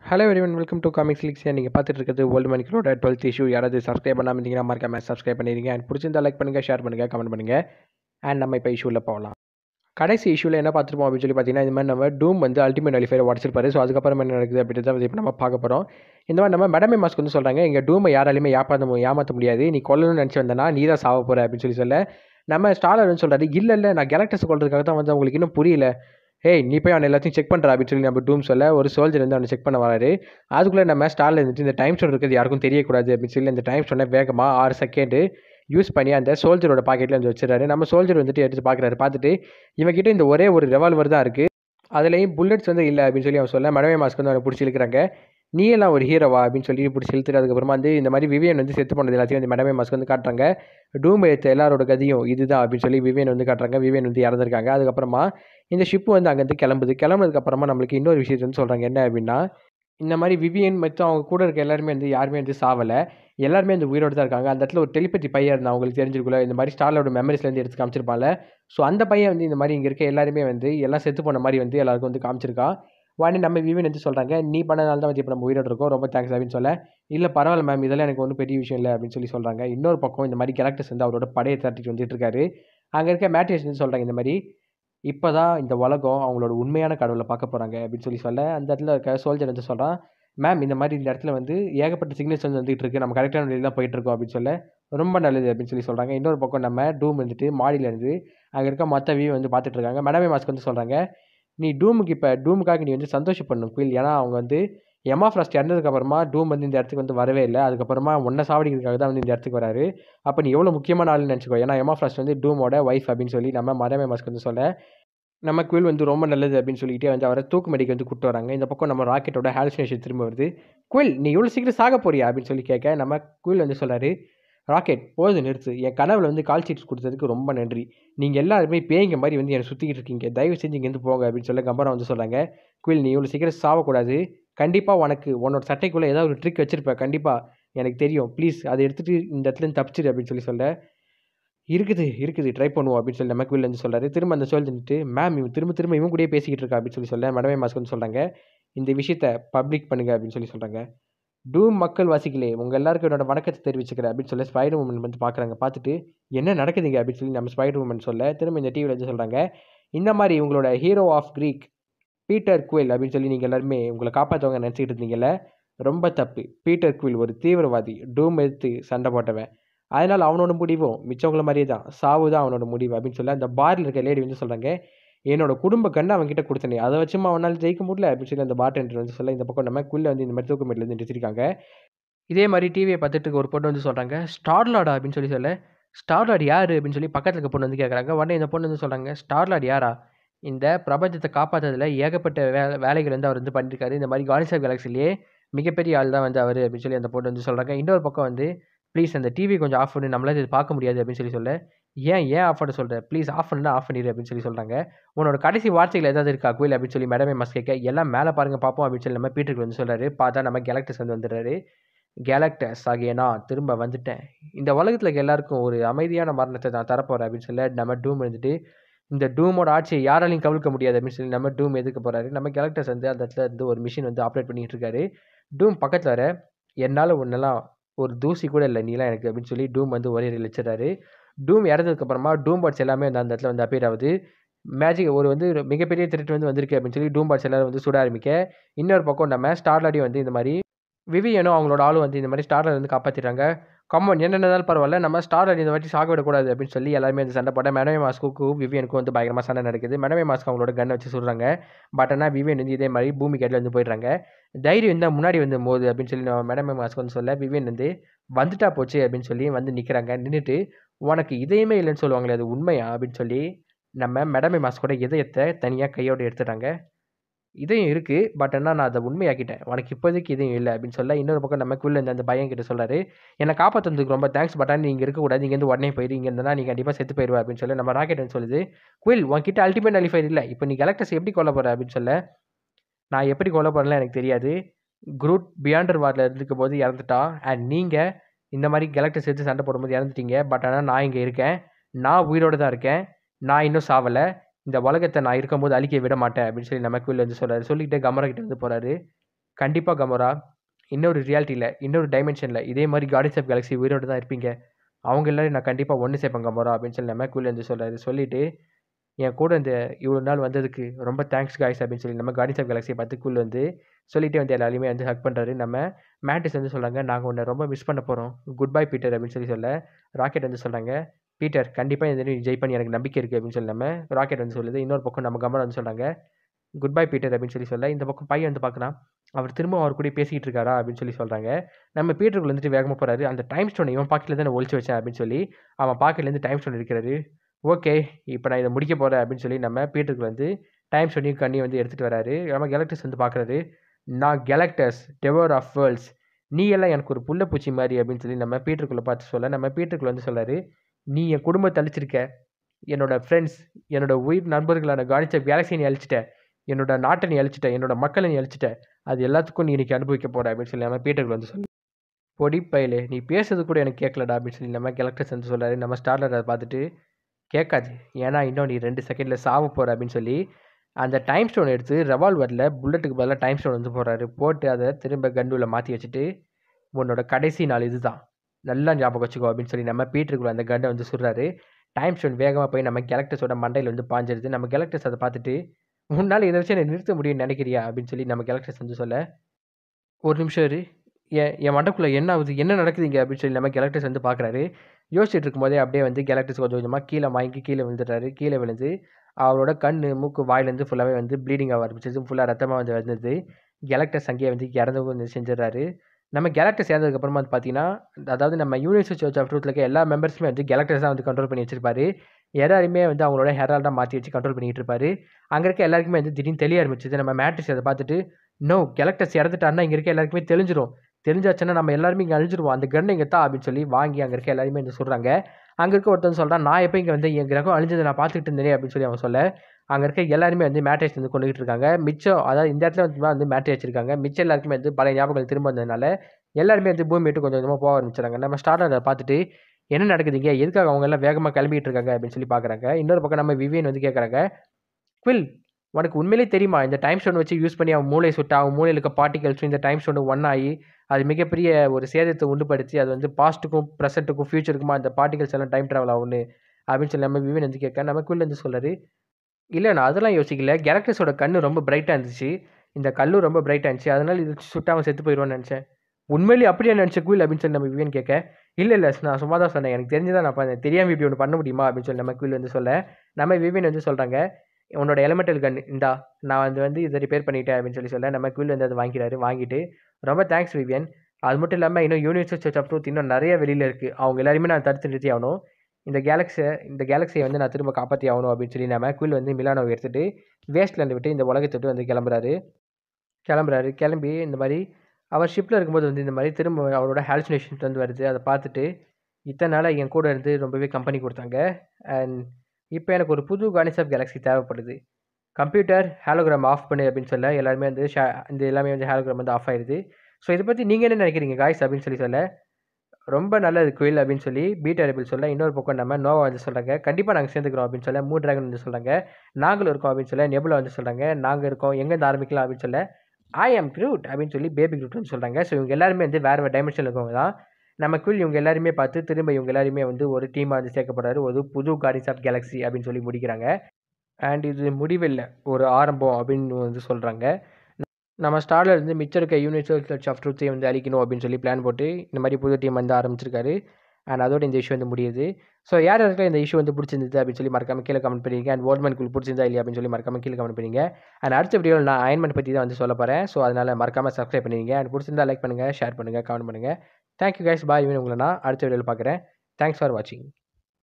hello everyone welcome to comics லிக்ஸியா நீங்கள் பார்த்துட்டு இருக்கிறது வேர்ல்டு மணிக்கரோட டுவெல்த் இஷ்யூ யாராவது சப்ஸ்கிரைப் பண்ணாமல் இருந்தீங்கன்னா மறக்காம சப்ஸ்கிரைப் பண்ணிடுங்க அண்ட் பிடிச்சிருந்தா லைக் பண்ணுங்கள் ஷேர் பண்ணுங்கள் கமெண்ட் பண்ணுங்கள் அண்ட் நம்ம இப்போ இஷ்யூவில் போகலாம் கடைசி இஷ்யூவில் என்ன பார்த்துருப்போம் அப்படின்னு சொல்லி பார்த்தீங்கன்னா இந்த மாதிரி நம்ம டூம் வந்து அல்டிமேட் அலிஃபைரை உடச்சிருப்பாரு ஸோ அதுக்கப்புறம் என்ன நடக்குது அப்படின்றத வந்து இப்போ நம்ம பார்க்க போகிறோம் இந்த மாதிரி நம்ம மேடமே மாஸ்க் வந்து சொல்கிறாங்க எங்கள் டூமை யாராலையுமே ஏமாற்ற மு- ஏமாற்ற முடியாது நீ கொல்லணும்னு நினச்சி வந்தனா நீ தான் சாவ போகிற அப்படின்னு சொல்லி சொல்ல நம்ம ஸ்டாலர் வந்து சொல்கிறாரு இல்லை இல்லை நான் கேலக்டஸ் கொள்றதுக்காக தான் வந்து அவங்களுக்கு இன்னும் புரியல ஏய் நீ போய் அவனை எல்லாத்தையும் செக் பண்ணுற அப்படின்னு சொல்லி நம்ம டூம் சொல்ல ஒரு சோல்ஜர் வந்து அவனை செக் பண்ண வராரு அதுக்குள்ளே நம்ம ஸ்டாலில் இருந்துட்டு இந்த டைம் ஸ்டோன் இருக்கிறது யாருக்கும் தெரியக்கூடாது அப்படின்னு சொல்லி இந்த டைம் ஸ்டோனை வேகமாக ஆறு செகண்டு யூஸ் பண்ணி அந்த சோல்ஜரோட பாக்கெட்டில் வந்து வச்சிடறாரு நம்ம சோல்ஜர் வந்துட்டு எடுத்து பார்க்குறாரு பார்த்துட்டு இவன்கிட்ட இந்த ஒரே ஒரு ரெவால்வர் தான் இருக்குது அதுலேயும் புல்லட்ஸ் வந்து இல்லை அப்படின்னு சொல்லி அவன் சொல்ல மடவே மாஸ்க் வந்து அவனை பிடிச்சி இழுக்கிறாங்க நீ எல்லாம் ஒரு ஹீரோவா அப்படின்னு சொல்லி பிடிச்சி இழுத்துட்டு அதுக்கப்புறமா வந்து இந்த மாதிரி விவியன் வந்து செத்து போனது எல்லாத்தையும் வந்து மடவே மாஸ்க் வந்து காட்டுறாங்க டூம் எடுத்த எல்லாரோட கதையும் இதுதான் அப்படின்னு சொல்லி விவியன் வந்து காட்டுறாங்க விவியன் வந்து இறந்துருக்காங்க அதுக்கப்புறமா இந்த ஷிப்பு வந்து அங்கேருந்து கிளம்புது கிளம்புனதுக்கு அப்புறமா நம்மளுக்கு இன்னொரு விஷயத்தை வந்து சொல்கிறாங்க என்ன அப்படின்னா இந்த மாதிரி விவியன் மற்றும் அவங்க கூட இருக்க எல்லாருமே வந்து யாருமே வந்து சாவலை எல்லாருமே வந்து உயிரோடு தான் இருக்காங்க அந்த இடத்துல ஒரு டெலிபதி பையன் இருந்தான் அவங்களுக்கு தெரிஞ்சிருக்குள்ள இந்த மாதிரி ஸ்டாரோட மெமரிஸ்லேருந்து எடுத்து காமிச்சிருப்பான்ல ஸோ அந்த பையன் வந்து இந்த மாதிரி இங்கே இருக்க எல்லாருமே வந்து எல்லாம் செத்து போன மாதிரி வந்து எல்லாருக்கும் வந்து காமிச்சிருக்கான் உடனே நம்ம விவியன் வந்து சொல்கிறாங்க நீ பண்ணனால தான் வந்து இப்போ நம்ம உயிரோடு இருக்கோம் ரொம்ப தேங்க்ஸ் அப்படின்னு சொல்ல இல்லை பரவாயில்ல மேம் இதெல்லாம் எனக்கு ஒன்றும் பெரிய விஷயம் இல்லை அப்படின்னு சொல்லி சொல்கிறாங்க இன்னொரு பக்கம் இந்த மாதிரி கேரக்டர்ஸ் வந்து அவரோட படையை தட்டிட்டு வந்துட்டு இருக்காரு அங்கே இருக்க மேட்ரிஸ் வந்து சொல்கிறாங்க இந்த மாதிரி இப்போ தான் இந்த உலகம் அவங்களோட உண்மையான கடவுளை பார்க்க போகிறாங்க அப்படின்னு சொல்லி சொல்ல அந்த இடத்துல இருக்க சோல்ஜர் வந்து சொல்கிறான் மேம் இந்த மாதிரி இந்த இடத்துல வந்து ஏகப்பட்ட சிக்னல்ஸ் வந்து வந்துட்டு இருக்கு நம்ம கரெக்டான வழியில் தான் போயிட்டு இருக்கோம் அப்படின்னு சொல்ல ரொம்ப நல்லது அப்படின்னு சொல்லி சொல்கிறாங்க இன்னொரு பக்கம் நம்ம டூம் வந்துட்டு மாடியில இருந்து அங்கே இருக்க மற்ற வியூ வந்து பார்த்துட்டு இருக்காங்க மேடமே மாஸ்க் வந்து சொல்கிறாங்க நீ டூமுக்கு இப்போ டூமுக்காக நீ வந்து சந்தோஷப்படணும் குயில் ஏன்னா அவங்க வந்து எமா ஃப்ராஸ்ட் இறந்ததுக்கு அப்புறமா டூம் வந்து இந்த இடத்துக்கு வந்து வரவே இல்லை அதுக்கப்புறமா ஒன்றை சாவடிக்கிறதுக்காக தான் வந்து இந்த இடத்துக்கு வராரு அப்போ நீ எவ்வளோ முக்கியமான ஆளுன்னு நினச்சிக்கோ ஏன்னா எமா ஃப்ராஸ்ட் வந்து டூமோட ஒய்ஃப் அப்படின்னு சொல்லி நம்ம மரமே மாஸ்க் வந்து சொல்ல நம்ம குயில் வந்து ரொம்ப நல்லது அப்படின்னு சொல்லிட்டே வந்து அவரை தூக்கு மெடிக்கு வந்து கூப்பிட்டு வராங்க இந்த பக்கம் நம்ம ராக்கெட்டோட ஹாலுசினேஷன் திரும்ப வருது குயில் நீ இவ்வளோ சீக்கிரம் சாக போறியா அப்படின்னு சொல்லி கேட்க நம்ம குயில் வந்து சொல்றாரு ராக்கெட் போது நிறுத்து என் கனவுல வந்து கால் சீட்ஸ் கொடுத்ததுக்கு ரொம்ப நன்றி நீங்கள் எல்லாருமே பேய்ங்க மாதிரி வந்து என்னை சுற்றிக்கிட்டு இருக்கீங்க தயவு செஞ்சு இங்கேருந்து போங்க அப்படின்னு சொல்ல கம்பரா வந்து சொல்கிறாங்க குயில் நீ இவ்வளோ சீக்கிரம் சாவக்கூடாது கண்டிப்பாக உனக்கு உன்னோட சட்டைக்குள்ளே ஏதாவது ஒரு ட்ரிக் வச்சிருப்ப கண்டிப்பாக எனக்கு தெரியும் ப்ளீஸ் அதை எடுத்துகிட்டு இந்த இடத்துலேருந்து தப்பிச்சிடு அப்படின்னு சொல்லி சொல்ல இருக்குது இருக்குது ட்ரை பண்ணுவோம் அப்படின்னு சொல்லி நம்ம குயில் வந்து சொல்கிறாரு திரும்ப அந்த சோல் நின்றுட்டு மேம் இவன் திரும்ப திரும்ப இவன் கூடயே பேசிக்கிட்டு இருக்கா அப்படின்னு சொல்லி சொல்ல மடமே மாஸ்க் வந்து சொல்கிறாங்க இந்த விஷயத்த பப்ளிக் பண்ணுங்க அப்படின்னு சொல்லி சொல்கிறாங்க டூம் மக்கள் வாசிகளே உங்கள் எல்லாருக்கும் என்னோட வணக்கத்தை தெரிவிச்சுக்கிறேன் அப்படின்னு சொல்லி ஸ்பைடர் உமன் வந்து பார்க்குறாங்க பார்த்துட்டு என்ன நடக்குதுங்க அப்படின்னு சொல்லி நம்ம ஸ்பைடர் உமன் சொல்ல திரும்ப இந்த டிவியில் வந்து சொல்கிறாங்க இந்த மாதிரி உங்களோட ஹீரோ ஆஃப் க்ரீக் பீட்டர் குயில் அப்படின்னு சொல்லி நீங்கள் எல்லாருமே உங்களை காப்பாற்றவங்க நினச்சிக்கிட்டு இருந்தீங்கல்ல ரொம்ப தப்பு பீட்டர் குயில் ஒரு தீவிரவாதி டூம் எடுத்து சண்டை போட்டவன் அதனால் அவனோட முடிவும் மிச்சவங்கள மாதிரியே தான் சாவு தான் அவனோட முடிவு அப்படின்னு சொல்லி அந்த பாரில் இருக்க லேடி வந்து சொல்கிறாங்க என்னோட குடும்ப கண்ணை அவன்கிட்ட கொடுத்தனே அதை வச்சுமா அவனால் ஜெயிக்க முடியல அப்படின்னு சொல்லி அந்த பாட்டர் வந்து சொல்ல இந்த பக்கம் நம்ம குள்ள வந்து இந்த மாதிரி தூக்கமேட்டில் வந்து நிறுத்திருக்காங்க இதே மாதிரி டிவியை பார்த்துட்டு இருக்க ஒரு பொண்ணு வந்து சொல்கிறாங்க ஸ்டார்லாடா அப்படின்னு சொல்லி சொல்ல ஸ்டார்லாட் யார் அப்படின்னு சொல்லி பக்கத்தில் இருக்க பொண்ணு வந்து கேட்குறாங்க உடனே இந்த பொண்ணு வந்து சொல்கிறாங்க ஸ்டார்லாட் யாரா இந்த பிரபஞ்சத்தை காப்பாற்றுறதுல ஏகப்பட்ட வே வேலைகள் வந்து அவர் வந்து பண்ணியிருக்காரு இந்த மாதிரி காலிசாப் கேலக்சிலேயே மிகப்பெரிய ஆள் தான் வந்து அவர் அப்படின்னு சொல்லி அந்த பொண்ணு வந்து சொல்கிறாங்க இன்னொரு பக்கம் வந்து ப்ளீஸ் அந்த டிவி கொஞ்சம் ஆஃப் பண்ணி நம்மளால இது பார்க்க முடியாது அப்படின்னு சொல்லி சொல்ல ஏன் ஏன் ஆஃப் பண்ண சொல்கிற ப்ளீஸ் ஆஃப் பண்ணா ஆஃப் பண்ணிடு அப்படின்னு சொல்லி சொல்கிறாங்க உன்னோட கடைசி வார்த்தைகள் ஏதாவது இருக்கா கோயில் அப்படின்னு சொல்லி மேடமே மஸ் கேட்க எல்லாம் மேலே பாருங்க பார்ப்போம் அப்படின்னு சொல்லி நம்ம பீட்டருக்கு வந்து சொல்கிறாரு பார்த்தா நம்ம கேலக்டஸ் வந்து வந்துடுறாரு கேலக்டஸ் ஆகிய நான் திரும்ப வந்துட்டேன் இந்த உலகத்தில் இருக்க எல்லாருக்கும் ஒரு அமைதியான மரணத்தை நான் தரப்போகிறேன் அப்படின்னு சொல்லி நம்ம டூம் இருந்துட்டு இந்த டூமோட ஆட்சியை யாராலையும் கவிழ்க்க முடியாது அப்படின்னு சொல்லி நம்ம டூம் எதுக்க போகிறாரு நம்ம கேலக்டர்ஸ் வந்து அந்த இடத்துல இருந்து ஒரு மிஷின் வந்து ஆப்ரேட் பண்ணிட்டு இருக்காரு டூம் பக்கத்தில் வர என்னால் ஒன்றெல்லாம் ஒரு தூசி கூட இல்லை நீலாம் எனக்கு அப்படின்னு சொல்லி டூம் வந்து ஒரே வச்சிடறாரு டூம் இறந்ததுக்கப்புறமா டூம் பாட்ஸ் எல்லாமே வந்து அந்த இடத்துல வந்து அப்பேர் ஆகுது மேஜிக் ஒரு வந்து ஒரு மிகப்பெரிய திருட்டு வந்து வந்திருக்கு அப்படின்னு சொல்லி டூம் பாட்ஸ் எல்லாரும் வந்து சுட ஆரம்பிக்க இன்னொரு பக்கம் நம்ம ஸ்டார்லாடி வந்து இந்த மாதிரி விவியனும் அவங்களோட ஆளும் வந்து இந்த மாதிரி ஸ்டார்லர் வந்து காப்பாற்றிட்டாங்க கம்மன் என்னென்னதாலும் பரவாயில்ல நம்ம ஸ்டார் இந்த வாட்டி சாக விடக்கூடாது அப்படின்னு சொல்லி எல்லாருமே வந்து சண்டை போட மெனவே மாஸ்க்குக்கும் விவியனுக்கும் வந்து பயங்கரமாக சண்டை நடக்குது மெனவே மாஸ்க் அவங்களோட கண்ணை வச்சு சொல்கிறாங்க பட் ஆனால் விவியன் வந்து இதே மாதிரி பூமி கேட்டில் வந்து போயிடுறாங்க தைரியம் இருந்தால் முன்னாடி வந்து மோது அப்படின்னு சொல்லி நம்ம மெனவே மாஸ்க் வந்து சொல்ல விவியன் வந்து வந்துட்டா போச்சு அப்படின்னு சொல்லி வந்து நிற்கிறாங்க நின்றுட்டு உனக்கு இதயமே இல்லைன்னு சொல்லுவாங்களே அது உண்மையா அப்படின்னு சொல்லி நம்ம மெடமே மாஸ்கோட இதயத்தை தனியாக கையோடு எடுத்துட்டாங்க இதயம் இருக்குது பட் ஆனால் நான் அதை உண்மையாக்கிட்டேன் உனக்கு இப்போதைக்கு இதயம் இல்லை அப்படின்னு சொல்ல இன்னொரு பக்கம் நம்ம குள்ள இந்த அந்த பையன் கிட்ட சொல்றாரு என்னை காப்பாற்றுறதுக்கு ரொம்ப தேங்க்ஸ் பட் ஆனால் நீங்கள் இருக்கக்கூடாது இங்கேருந்து உடனே போயிரு இங்கே இருந்தால் நீ கண்டிப்பாக செத்து போயிடுவா அப்படின்னு சொல்லி நம்ம ராக்கெட் வந்து சொல்லுது குயில் உன்கிட்ட அல்டிமேட் அலிஃபைர் இல்லை இப்போ நீ கேலக்டஸ் எப்படி கொல்ல போகிற அப்படின்னு சொல்ல நான் எப்படி கொல்ல போகிறேன்லாம் எனக்கு தெரியாது குரூட் பியாண்டர் வாரில் இருந்துக்கும் போது இறந்துட்டான் அண்ட் நீங்கள் இந்த மாதிரி கேலக்டஸ் எடுத்து சண்டை போடும்போது இறந்துட்டீங்க பட் ஆனால் நான் இங்கே இருக்கேன் நான் உயிரோடு தான் இருக்கேன் நான் இன்னும் சாவலை இந்த உலகத்தை நான் இருக்கும்போது அழிக்க விட மாட்டேன் அப்படின்னு சொல்லி நம்ம குயில் வந்து சொல்கிறாரு சொல்லிக்கிட்டே கமரா கிட்ட வந்து போகிறாரு கண்டிப்பாக கமோரா இன்னொரு ரியாலிட்டியில் இன்னொரு டைமென்ஷனில் இதே மாதிரி கார்டியன்ஸ் ஆஃப் கேலக்ஸி உயிரோடு தான் இருப்பீங்க அவங்க எல்லாரும் நான் கண்டிப்பாக ஒன்று சேர்ப்பேன் கமோரா அப்படின்னு சொல்லி நம்ம கூல் வந்து சொல்கிறாரு சொல்லிவிட்டு என் கூட இந்த இவ்வளோ நாள் வந்ததுக்கு ரொம்ப தேங்க்ஸ் காய்ஸ் அப்படின்னு சொல்லி நம்ம கார்டியன்ஸ் ஆஃப் கேலக்ஸியை பார்த்து கூல் வந்து சொல்லிட்டே வந்து எல்லாரையுமே வந்து ஹக் பண்ணுறாரு நம்ம மேட்டிஸ் வந்து சொல்கிறாங்க நாங்கள் உன்னை ரொம்ப மிஸ் பண்ண போகிறோம் குட் பை பீட்டர் அப்படின்னு சொல்லி சொல்ல ராக்கெட் வந்து சொல்கிறாங்க பீட்டர் கண்டிப்பாக இந்த தடவை ஜெய் பண்ணி எனக்கு நம்பிக்கை இருக்குது அப்படின்னு சொல்லி நம்ம ராக்கெட் வந்து சொல்லுது இன்னொரு பக்கம் நம்ம கமரா வந்து சொல்கிறாங்க குட் பை பீட்டர் அப்படின்னு சொல்லி சொல்ல இந்த பக்கம் பையன் வந்து பார்க்கலாம் அவர் திரும்ப அவர் கூட பேசிக்கிட்டு இருக்காரா அப்படின்னு சொல்லி சொல்கிறாங்க நம்ம பீட்டருக்குள்ள வந்துட்டு வேகமாக போகிறாரு அந்த டைம் ஸ்டோனை இவன் பாக்கெட்டில் தான் ஒழிச்சு வச்சேன் அப்படின்னு சொல்லி அவன் பாக்கெட்லேருந்து டைம் ஸ்டோன் இருக்கிறாரு ஓகே இப்போ நான் இதை முடிக்க போகிறேன் அப்படின்னு சொல்லி நம்ம பீட்டருக்கு வந்து டைம் ஸ்டோனையும் கண்ணி வந்து எடுத்துகிட்டு வராரு நம்ம கேலக்டர்ஸ் வந்து பார்க்குறாரு நான் கேலக்டர்ஸ் டெவர் ஆஃப் வேர்ல்ட்ஸ் நீ எல்லாம் எனக்கு ஒரு புள்ள பூச்சி மாதிரி அப்படின்னு சொல்லி நம்ம பீட்டருக்குள்ளே பார்த்து சொல்ல நம்ம பீட்டருக்குள்ள வந்து சொல்கிறாரு நீ என் குடும்பத்தை அழிச்சிருக்க என்னோட ஃப்ரெண்ட்ஸ் என்னோட உயிர் நண்பர்களான காணிச்ச கேலக்ஸியை நீ அழிச்சிட்ட என்னோட நாட்டை நீ அழிச்சிட்ட என்னோட மக்களை நீ அழிச்சிட்ட அது எல்லாத்துக்கும் நீ இன்னைக்கு அனுபவிக்க போற அப்படின்னு சொல்லி நம்ம பீட்டருக்குள்ள வந்து சொல்லி பொடி பயலே நீ பேசுறது கூட எனக்கு கேட்கலடா அப்படின்னு சொல்லி நம்ம கேலக்டர்ஸ் வந்து சொல்கிறாரு நம்ம ஸ்டார்லர் அதை பார்த்துட்டு கேட்காது ஏன்னா இன்னும் நீ ரெண்டு செகண்டில் சாவ போகிற அப்படின்னு சொல்லி அந்த டைம் ஸ்டோன் எடுத்து ரெவால்வரில் புல்லட்டுக்கு பதிலாக டைம் ஸ்டோன் வந்து போடுறாரு போட்டு அதை திரும்ப கண்டுவில் மாற்றி வச்சுட்டு உன்னோட கடைசி நாள் இதுதான் நல்லா ஞாபகம் வச்சுக்கோ அப்படின்னு சொல்லி நம்ம பீட்டருக்குள்ள அந்த கண்டை வந்து சொல்கிறாரு டைம் ஸ்டோன் வேகமாக போய் நம்ம கேலக்டர்ஸோட மண்டையில் வந்து பாஞ்சிருது நம்ம கேலக்டர்ஸ் அதை பார்த்துட்டு உன்னால் இதை வச்சு என்னை நிறுத்த முடியும்னு நினைக்கிறியா அப்படின்னு சொல்லி நம்ம கேலக்டர்ஸ் வந்து சொல்ல ஒரு நிமிஷம் இரு என் என் மண்டக்குள்ளே என்ன ஆகுது என்ன நடக்குதுங்க அப்படின்னு சொல்லி நம்ம கேலக்டர்ஸ் வந்து பார்க்குறாரு யோசிச்சுட்டு இருக்கும்போதே அப்படியே வந்து கேலக்டர்ஸ் கொஞ்சம் கொஞ்சமாக கீழே வாங்கி கீழே விழுந்துடுறாரு கீழே விழுந்து அவரோட கண் மூக்கு வாயிலேருந்து ஃபுல்லாகவே வந்து ப்ளீடிங் ஆக ஆரம்பிச்சிச்சு ஃபுல்லாக ரத்தமாக வந்து வந்தது கேலக்டர்ஸ் அங்கேயே வந்து இறந்தவங்க வந்து செஞ்சிடறாரு நம்ம கேலக்டர்ஸ் இறந்ததுக்கப்புறமா வந்து பார்த்தீங்கன்னா அதாவது நம்ம யூனிவர்சிட்டி சர்ச் ஆஃப் ட்ரூத்தில் இருக்க எல்லா மெம்பர்ஸுமே வந்து கேலக்டர்ஸ் தான் வந்து கண்ட்ரோல் பண்ணி வச்சிருப்பாரு எல்லாருமே வந்து அவங்களோட ஹெரால்டாக மாற்றி வச்சு கண்ட்ரோல் பண்ணிட்டு இருப்பாரு அங்கே இருக்க எல்லாருக்குமே வந்து திடீர்னு தெரிய ஆரம்பிச்சது நம்ம மேட்ரிக்ஸ் அதை பார்த்துட்டு நோ கேலக்டர்ஸ் இறந்துட்டாருன்னா இங்கே இருக்க எல்லாருக்குமே தெரிஞ்சிடும் தெரிஞ்சாச்சுன்னா நம்ம எல்லாருமே இங்கே அழிஞ்சிருவோம் அந்த கன் இங்கே தான் அப்படின்னு சொல்லி வாங்கி அங்கே இருக்க எல்லாருமே வந்து சொல்கிறாங்க அங்கே இருக்க ஒருத்தன் சொல்கிறான் நான் எப்போ இங்கே வந்து என் கிரகம் அழிஞ்சதை நான் பார்த்துக்கிட்டு இருந்தேனே அப்படின்னு சொல்லி அவன் சொல்ல அங்கே இருக்க எல்லாருமே வந்து மேட்ரேஜ் வந்து கொண்டுகிட்டு இருக்காங்க மிச்சம் அதாவது இந்த இடத்துல வந்து வந்து மேட்ரேஜ் வச்சிருக்காங்க மிச்சம் எல்லாருக்குமே வந்து பழைய ஞாபகங்கள் திரும்ப வந்ததுனால எல்லாருமே வந்து பூமி விட்டு கொஞ்சம் கொஞ்சமாக போக ஆரம்பிச்சிடுறாங்க நம்ம ஸ்டார்டரை பார்த்துட்டு என்ன நடக்குதுங்க எதுக்காக அவங்க எல்லாம் வேகமாக கிளம்பிட்டு இருக்காங்க அப்படின்னு சொல்லி பார்க்குறாங்க இன்னொரு பக்கம் நம்ம விவியன் வந்து கேட்குறாங்க குவில் உனக்கு உண்மையிலே தெரியுமா இந்த டைம் ஸ்டோன் வச்சு யூஸ் பண்ணி அவன் மூளை சுட்டா அவன் மூளையில் இருக்க பார்ட்டிகல்ஸும் இந்த டைம் ஸ்டோன் ஒன் ஆகி அது மிகப்பெரிய ஒரு சேதத்தை உண்டுபடுத்தி அது வந்து பாஸ்ட்டுக்கும் ப்ரெசென்ட்டுக்கும் ஃபியூச்சருக்குமா அந்த பார்ட்டிகல்ஸ் எல்லாம் டைம் ட்ராவல் ஆகும்னு அப்படின்னு சொல்லி நம்ம விவின் வந்து கேட்க நம்ம குவில் வந்து சொல்கிறாரு இல்லை நான் அதெல்லாம் யோசிக்கல கேலக்டர்ஸோட கண்ணு ரொம்ப பிரைட்டாக இருந்துச்சு இந்த கல்லும் ரொம்ப பிரைட்டாக இருந்துச்சு அதனால இது சுட்டு அவன் செத்து போயிடுவான்னு நினச்சேன் உண்மையிலேயே அப்படியே நினச்ச குயில் அப்படின்னு சொல்லி நம்ம விவியன் கேட்க இல்லை இல்லை நான் சும்மா தான் சொன்னேன் எனக்கு தெரிஞ்சுதான் நான் பண்ணேன் தெரியாமல் இப்படி ஒன்று பண்ண முடியுமா அப்படின்னு சொல்லி நம்ம குயில் வந்து சொல்ல நம்ம விவியன் வந்து சொல்கிறாங்க உன்னோட எலமெண்டல் கன் இந்தா நான் வந்து வந்து இதை ரிப்பேர் பண்ணிட்டேன் அப்படின்னு சொல்லி சொல்ல நம்ம குயில் வந்து அதை வாங்கிக்கிறாரு வாங்கிட்டு ரொம்ப தேங்க்ஸ் விவியன் அது மட்டும் இல்லாமல் இன்னும் யூனிவர்சல் சர்ச் ஆஃப் ட்ரூத் இன்னும் நிறைய வெளியில் இருக்குது அவங்க எல்லாருமே நான் தடுத்து நிறுத்தி ஆகணும் இந்த கேலக்ஸியை இந்த கேலக்ஸியை வந்து நான் திரும்ப காப்பாற்றி ஆகணும் அப்படின்னு சொல்லி நம்ம குயில் வந்து மிலானோவை எடுத்துகிட்டு வேஸ்ட்லேருந்து விட்டு இந்த உலகத்தை விட்டு வந்து கிளம்புறாரு கிளம்புறாரு கிளம்பி இந்த மாதிரி அவர் ஷிப்பில் இருக்கும்போது வந்து இந்த மாதிரி திரும்ப அவரோட ஹாலுசினேஷன்ஸ் வந்து வருது அதை பார்த்துட்டு இத்தனை நாளாக என் கூட இருந்து ரொம்பவே கம்பெனி கொடுத்தாங்க அண்ட் இப்போ எனக்கு ஒரு புது கார்னிஸ் ஆஃப் கேலக்ஸி தேவைப்படுது கம்ப்யூட்டர் ஹாலோகிராம் ஆஃப் பண்ணு அப்படின்னு சொல்ல எல்லாருமே வந்து ஷா இந்த எல்லாமே வந்து ஹாலோகிராம் வந்து ஆஃப் ஆயிடுது ஸோ இதை பற்றி நீங்கள் என்ன நினைக்கிறீங்க காய்ஸ் அப்படின்னு சொல்லி சொல்ல ரொம்ப நல்லது குயில் அப்படின்னு சொல்லி பீட் அரபிள் சொல்ல இன்னொரு பக்கம் நம்ம நோவா வந்து சொல்கிறாங்க கண்டிப்பாக நாங்கள் சேர்ந்துக்கிறோம் அப்படின்னு சொல்ல மூ ட்ராகன் வந்து சொல்கிறாங்க நாங்களும் இருக்கோம் அப்படின்னு சொல்ல நெபுலா வந்து சொல்கிறாங்க நாங்கள் இருக்கோம் எங்கேருந்து ஆரம்பிக்கலாம் அப்படின்னு சொல்ல ஐ ஆம் க்ரூட் அப்படின்னு சொல்லி பேபி க்ரூட் வந்து சொல்கிறாங்க ஸோ இவங்க எல்லாருமே வந்து வேறு வேறு டைமென்ஷனில் இருக்கவங்க தான் நம்ம குயில் இவங்க எல்லாருமே பார்த்து திரும்ப இவங்க எல்லாருமே வந்து ஒரு டீமாக வந்து சேர்க்கப்படுறாரு ஒரு புது கார்டிஸ் ஆஃப் கேலக்ஸி அப்படின்னு சொல்லி முடிக்கிறாங்க அண்ட் இது முடிவில்லை ஒரு ஆரம்பம் அப்படின்னு வந்து சொல்கிறாங்க நம்ம ஸ்டாரில் இருந்து மிச்சம் இருக்க யூனிவர்சல் சர்ச் ஆஃப் ட்ரூத்தை வந்து அழிக்கணும் அப்படின்னு சொல்லி பிளான் போட்டு இந்த மாதிரி புது டீம் வந்து ஆரம்பிச்சிருக்காரு அண்ட் அதோட இந்த இஷ்யூ வந்து முடியுது ஸோ யார் யாருக்கெல்லாம் இந்த இஷ்யூ வந்து பிடிச்சிருந்தது அப்படின்னு சொல்லி மறக்காம கீழே கமெண்ட் பண்ணிருங்க அண்ட் வேர்ல்ட்மேன் பிடிச்சிருந்தா இல்லையா அப்படின்னு சொல்லி மறக்காம கீழே கமெண்ட் பண்ணிங்க அண்ட் அடுத்த வீடியோவில் நான் அயன்மெண்ட் பற்றி தான் வந்து சொல்ல போகிறேன் ஸோ அதனால் மறக்காம சப்ஸ்கிரைப் பண்ணிங்க அண்ட் பிடிச்சிருந்தா லைக் பண்ணுங்கள் ஷேர் பண்ணுங்கள் கமெண்ட் பண்ணுங்கள் தேங்க்யூ கைஸ் பாய் இவன் உங்களை நான் அடுத்த வீடியோவில் பார்க்குறேன் தேங்க்ஸ் ஃபார் வாட்சிங்